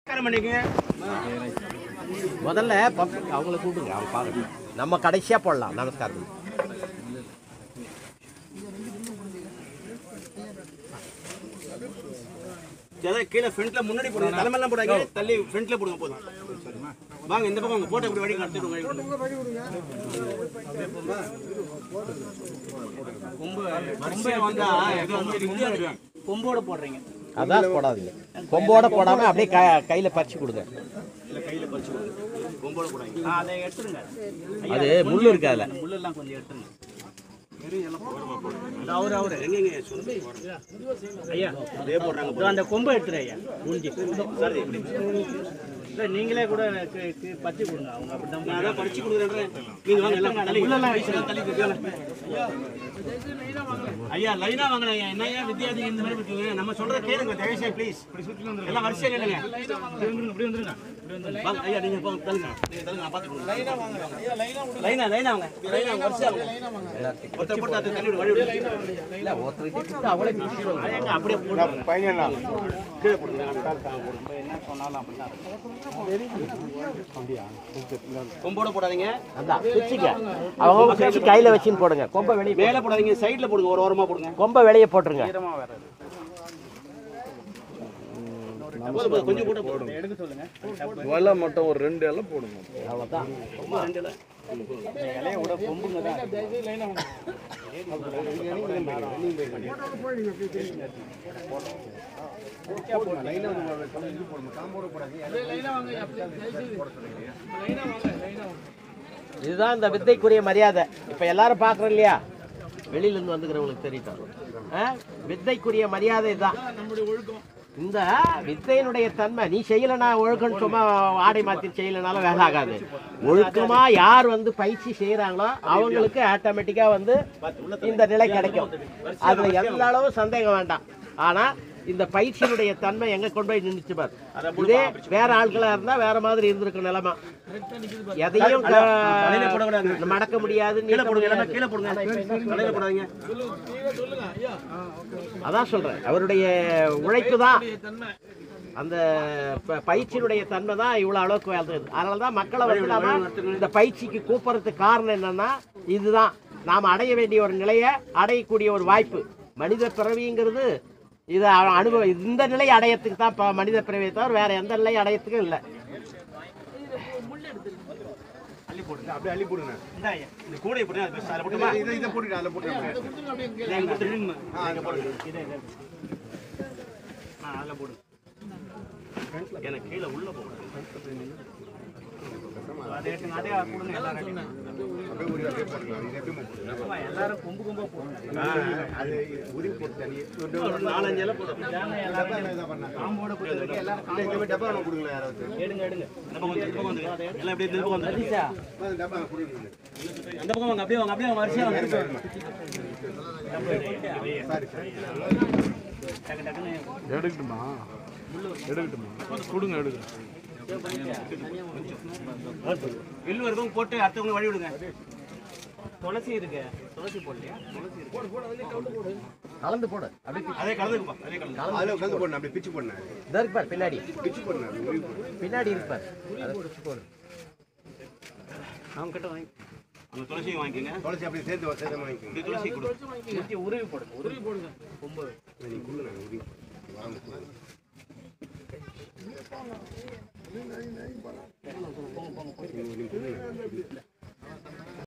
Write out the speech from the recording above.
நமஸ்காரம் பண்ணிக்கங்க முதல்ல பப்ளிக் அவங்கள கூப்பிடுங்க அவங்க பார்க்கணும் நம்ம கடைசியாக போடலாம் நமஸ்காரம் அதாவது கீழே ஃப்ரண்ட்ல முன்னாடி போடுங்க தலைமையெல்லாம் போடாங்க தள்ளி ஃப்ரண்ட்ல போடுங்க போதும் வாங்க இந்த பக்கம் உங்க போட்டோ இப்படி வழி நடத்திட்டு வழி கொம்பு கொம்பு வந்தா இது வந்து வித்தியாசம். கொம்போட போடுறீங்க அதான் போடாதீங்க கொம்போட போடாமல் அப்படியே க கையில் பறிச்சு கொடுங்க இல்ல கையில பறிச்சு கொடுங்க. கொம்போட போடாங்க ஆ, அதை எடுத்துருங்க அது முள் இருக்கு அதில் அந்த முள்ளெல்லாம் கொஞ்சம் எடுத்துருங்க அது அவரு அவரு எங்க சொல்லி ஐயா அதே போடுறாங்க இதோ அந்த கொம்பை எடுத்துரு ஐயா முடிஞ்சு சரி இப்படி இல்ல நீங்களே கூட கு- கு- பத்தி கொடுங்க அவங்க அப்படிதான் நான் அதான் பறிச்சு கொடுக்குறேன் நீங்க வாங்க எல்லாம் தள்ளி உள்ளலாம் வயசுல தள்ளி கொடுங்க. ஐயா லைனா வாங்க ஐயா என்ன ஐயா வித்தியாசம் இந்த மாதிரி இருக்கீங்க நம்ம சொல்றத கேளுங்க தயவுசெய்து ப்ளீஸ் இப்படி சுற்றி வந்துருங்க எல்லாம் வரிசையா கேளுங்க இப்படி வந்துருங்க இப்படி வந்துருங்க வாங்க ஐயா நீங்க போங்க தள்ளுங்க நீங்க தள்ளுங்க நான் பாத்துக்கிறேன் லைனா வாங்க லைனா லைனா வாங்க லைனா வரிசையா வாங்க ஒருத்தர் போட்டு அது தள்ளி விடு, வழி விடு இல்லை ஒருத்தர் அவளே பிடிச்சிருவாங்க அதை எங்க அப்படியே போடுங்க கீழே போடுங்க என்ன சொன்னாலும் அப்படிதான் கொம்போட போடாதீங்க அதான் பிச்சுங்க அவங்க பிச்சு கையில் வச்சுன்னு போடுங்க கொம்பை வெளியே மேல போடாதீங்க சைடுல போடுங்க ஒரு ஓரமா போடுங்க கொம்பை வெளியே போட்டுருங்க ஈரமா வராது போதும், போதும், கொஞ்சம் கூட போடுங்க எடுக்க சொல்லுங்க வலை மட்டும் ஒரு ரெண்டு இலை போடுங்க அவ்வளோதான் ரொம்ப ரெண்டு இலை. இலையோட கொம்புங்க தான் இதுதான் இந்த வித்தைக்குரிய மரியாதை இப்போ எல்லாரும் பார்க்குறோம் இல்லையா வெளியிலேருந்து வந்துக்கிறவங்களுக்கு தெரியட்டும் ஆ? வித்தைக்குரிய மரியாதை தான் இந்த வித்தையினுடைய தன்மை நீ செய்யலைனா ஒழுக்கம் சும்மா ஆடை மாற்றி செய்யலைனாலும் வேலை ஆகாது ஒழுக்கமா யார் வந்து பயிற்சி செய்கிறாங்களோ அவங்களுக்கு ஆட்டோமேட்டிக்காக வந்து இந்த நிலை கிடைக்கும் அதில் எந்த அளவு சந்தேகம் வேண்டாம் ஆனால் இந்த பயிற்சியினுடைய தன்மை எங்க கொண்டு போய் நின்றுச்சு பார் இதே வேற ஆட்களா இருந்தா வேற மாதிரி இருந்திருக்கும் நிலைமை எதையும் தலையில போடக்கூடாது. க- மடக்க முடியாது கீழே போடுங்க எல்லாமே கீழே போடுங்க தலையில போடாதீங்க அதான் சொல்றேன் அவருடைய உழைப்பு தான் அந்த ப- பயிற்சியினுடைய தன்மை தான் இவ்வளவு அளவுக்கு வளர்ந்தது அதனால தான் மக்களை வந்து நாம இந்த பயிற்சிக்கு கூப்பிடுறதுக்கு காரணம் என்னன்னா இதுதான் நாம் அடைய வேண்டிய ஒரு நிலையை அடையக்கூடிய ஒரு வாய்ப்பு மனித பிறவிங்கிறது இதை அ- அனுபவ இந்த நிலையை அடையத்துக்கு தான் இப்போ மனித பிறவியை தவிர வேற எந்த நிலையை அடையத்துக்கும் இல்லை அள்ளி போடுங்க அப்படியே அள்ளி போடுங்க இந்த ஐயா, இந்த கூடை போடுங்க அது பெருசா. அதுல போட்டுமா இதை இதை போட்டுட்டு அதில் போட்டு இதை இங்க கொடுத்துருங்க. இங்க போடுங்க. இதை, இதை. ஆ, அதுல போடுங்க. எனக்கு கீழே உள்ள போடுங்க. அதை எடுத்துங்க, அதே கொடுங்க எல்லாரும். அப்படியே ஒரு அப்படியே போட்டுக்கலாம் இது எப்படி போட்டுக்கலாம் ஆமா, எல்லாரும் கொம்பு கொம்பா போடுங்க. அது உரி போட்டு தண்ணி ஒரு நாலஞ்சு இலை போடுங்க. இதாங்க எல்லாரும் இதாக பண்ணாங்க காம்போட கொடுத்துருக்கு. எல்லாரும் இல்லை இந்த மாதிரி டப்பா ஒன்று கொடுங்களேன் யாராவது எடுங்க எடுங்க இந்த பக்கம் வந்து, இந்த பக்கம் வந்துருங்க. எல்லாம் அப்படியே இந்த பக்கம் வந்துருங்க. அந்த டப்பா கொடுங்க அந்த பக்கம் வாங்க அப்படியே வாங்க அப்படியே வாங்க வரிசையா வாங்க சாரி சாரி டக்கு டக்குன்னு எடுக்கட்டுமா எடுக்கட்டுமா கொடுங்க எடுங்க வில்லு வரைக்கும் போட்டு அடுத்தவங்க வழி விடுங்க துளசி இருக்கு துளசி போடலையா துளசி இருக்கு கலந்து போடு அப்படி அதே கலந்துக்குப்பா அதே கலந்து அதில் கலந்து போடணும் அப்படியே பிச்சு போடணும் இதோ இருக்கு பாரு பின்னாடி பிச்சு போடணும் அப்படி உரி போடணும் பின்னாடி இருப்பார் அதை பிடிச்சு போடு அவங்க கிட்ட வாங்கி அந்த துளசியும் வாங்கிக்கோங்க துளசி அப்படியே சேர்த்து சேர்த்து வாங்கிக்கோங்க இந்த துளசி கொடு முடிச்சு உருவி போடுங்க உருவி போடுங்க ரொம்ப நீங்கள் கொடுங்க உரி வாங்க